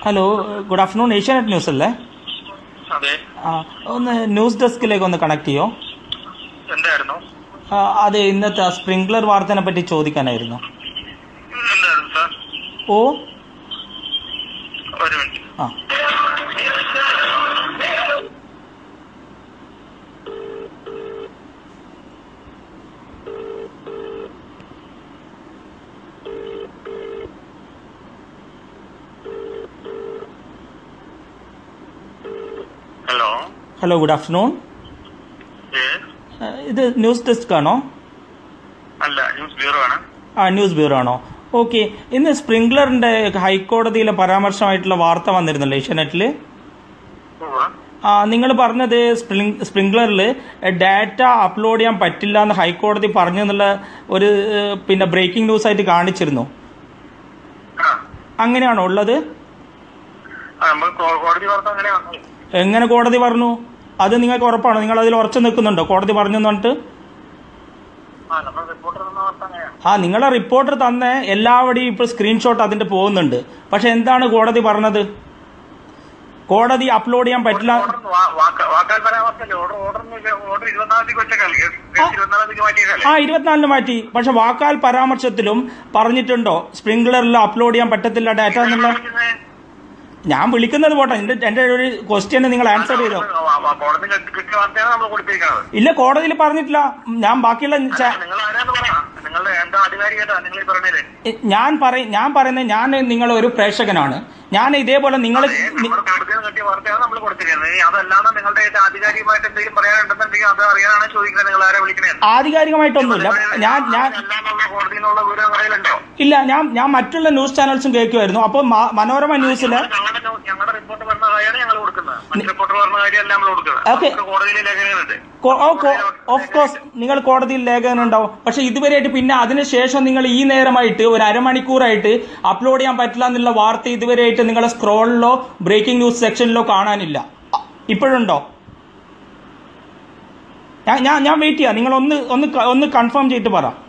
Hello good afternoon Asianet news അല്ലേ അതെ ആ, ഒന്ന് ന്യൂസ് ഡെസ്കിലേക്ക് ഒന്ന് കണക്ട് ചെയ്യോ എന്തായിരുന്നു ആ, അതെ ഇന്നത്തെ സ്പ്രിംഗ്ലർ വാർത്തനെ പറ്റി ചോദിക്കാനായിരുന്നു എന്തായിരുന്നു സാർ ഓ ഒരു മിനിറ്റ് ആ hello hello good afternoon Yes. ആ, ഇത് ന്യൂസ് ഡെസ്ക് ആണോ അല്ല ന്യൂസ് ബ്യൂറോ ആണ് ആ ന്യൂസ് ബ്യൂറോ ആണോ ഓക്കെ ഇന്ന് സ്പ്രിംഗ്ലറിന്റെ ഹൈക്കോടതിയിലെ പരാമർശമായിട്ടുള്ള വാർത്ത വന്നിരുന്നല്ലോ ഏഷ്യാനെറ്റിൽ ഉവ്വ. ആ നിങ്ങൾ പറഞ്ഞത് സ്പ്രിംഗ് സ്പ്രിംഗ്ലറിൽ ഡാറ്റ അപ്ലോഡ് ചെയ്യാൻ പറ്റില്ല എന്ന് ഹൈക്കോടതി പറഞ്ഞു എന്നുള്ള ഒരു ഏഹ്, പിന്നെ ബ്രേക്കിംഗ് ന്യൂസ് ആയിട്ട് കാണിച്ചിരുന്നു ആ അങ്ങനെയാണോ ഉള്ളത് ആ, നമ്മൾ കോ- കോടതി വാർത്ത അങ്ങനെ വന്നു എങ്ങനെ കോടതി പറഞ്ഞു അത് നിങ്ങൾക്ക് ഉറപ്പാണോ നിങ്ങൾ അതിൽ ഉറച്ചു നിൽക്കുന്നുണ്ടോ കോടതി പറഞ്ഞു എന്ന് പറഞ്ഞിട്ട് ആ നമ്മൾ റിപ്പോർട്ടർ തന്ന വാർത്ത അങ്ങനെയാണ് ആ നിങ്ങളെ റിപ്പോർട്ടർ തന്ന എല്ലാവരുടെയും ഇപ്പോൾ സ്ക്രീൻഷോട്ട് അതിന്റെ പോകുന്നുണ്ട് പക്ഷെ എന്താണ് കോടതി പറഞ്ഞത് കോടതി അപ്ലോഡ് ചെയ്യാൻ പറ്റില്ല ഓർഡർ വാ- വാക്ക- വാക്കാൽ പരാമർശമല്ലേ ഓർഡർ ഓർഡർ ഓർഡർ ഇരുപത്തിനാലാം തീയതി വെച്ചേക്കല്ലേ ഇരുപത്തിനാലാം തീയതി മാറ്റിയതല്ലേ ആ ഇരുപത്തിനാലിന് മാറ്റി പക്ഷെ വാക്കാൽ പരാമർശത്തിലും പറഞ്ഞിട്ടുണ്ടോ സ്പ്രിംഗ്ലറിൽ അപ്ലോഡ് ചെയ്യാൻ പറ്റത്തില്ല ഡാറ്റ എന്നുള്ള ഞാൻ വിളിക്കുന്നത് പോട്ടെ എന്റെ എന്റെ ഒരു ക്വസ്റ്റ്യന് നിങ്ങൾ ആൻസർ ചെയ്തോ കോടതി കിട്ടിയ വാർത്തയാണ് നമ്മൾ കൊടുത്തിരിക്കുന്നത് ഇല്ല കോടതിയിൽ പറഞ്ഞിട്ടില്ല ഞാൻ ബാക്കിയുള്ള ചാ- നിങ്ങൾ ആരാന്ന് പറയാം നിങ്ങളുടെ എന്താ ആധികാരികത നിങ്ങൾ ഈ പറഞ്ഞത് ഞാൻ പറയും ഞാൻ പറയുന്നത് ഞാൻ നിങ്ങൾ ഒരു പ്രേക്ഷകനാണ് ഞാൻ ഇതേപോലെ നിങ്ങൾ നമ്മുടെ കോടതിയിൽ നിന്ന് കിട്ടിയ വാർത്തയാണ് നമ്മൾ കൊടുത്തിരിക്കുന്നത് ഇനി അതല്ലാതെ നിങ്ങളുടെ ഏറ്റവും ആധികാരികമായിട്ട് എന്തെങ്കിലും പറയാനുണ്ടെന്നുണ്ടെങ്കിൽ അത് അറിയാനാണ് ചോദിക്കുന്നത് നിങ്ങൾ ആരെ വിളിക്കണേ ആധികാരികമായിട്ടൊന്നുമില്ല ഞാൻ ഞാൻ അല്ലാന്നുള്ള കോടതിയിൽ നിന്നുള്ള വിവരം അറിയിലുണ്ടോ ഇല്ല ഞാൻ ഞാൻ മറ്റുള്ള ന്യൂസ് ചാനൽസും കേൾക്കുമായിരുന്നു അപ്പോൾ മ- മനോരമ ന്യൂസില് ഞങ്ങളുടെ ന്യൂ- ഞങ്ങളുടെ റിപ്പോർട്ട് പറഞ്ഞ കാര്യമാണ് ഞങ്ങൾ കൊടുക്കുന്നത് മറ്റു റിപ്പോർട്ട് പറഞ്ഞ കാര്യമല്ല നമ്മൾ കൊടുക്കുന്നത് Okay. നമുക്ക് കോടതിയിലെ ലേഖനങ്ങളുണ്ട് ഓഫ് കോഴ്സ് നിങ്ങൾ കോടതിയിൽ ലേഖനം ഉണ്ടാവും പക്ഷെ ഇതുവരെയായിട്ട് പിന്നെ അതിനുശേഷം നിങ്ങൾ ഈ നേരമായിട്ട് ഒരു അരമണിക്കൂറായിട്ട് അപ്ലോഡ് ചെയ്യാൻ പറ്റില്ല എന്നുള്ള വാർത്ത ഇതുവരെയായിട്ട് നിങ്ങളെ സ്ക്രോളിലോ ബ്രേക്കിംഗ് ന്യൂസ് സെക്ഷനിലോ കാണാനില്ല അ, ഇപ്പോഴുണ്ടോ ഞാൻ ഞാൻ ഞാൻ വെയിറ്റ് ചെയ്യാം നിങ്ങൾ ഒന്ന് ഒന്ന് ക- ഒന്ന് കൺഫേം ചെയ്തിട്ട് പറ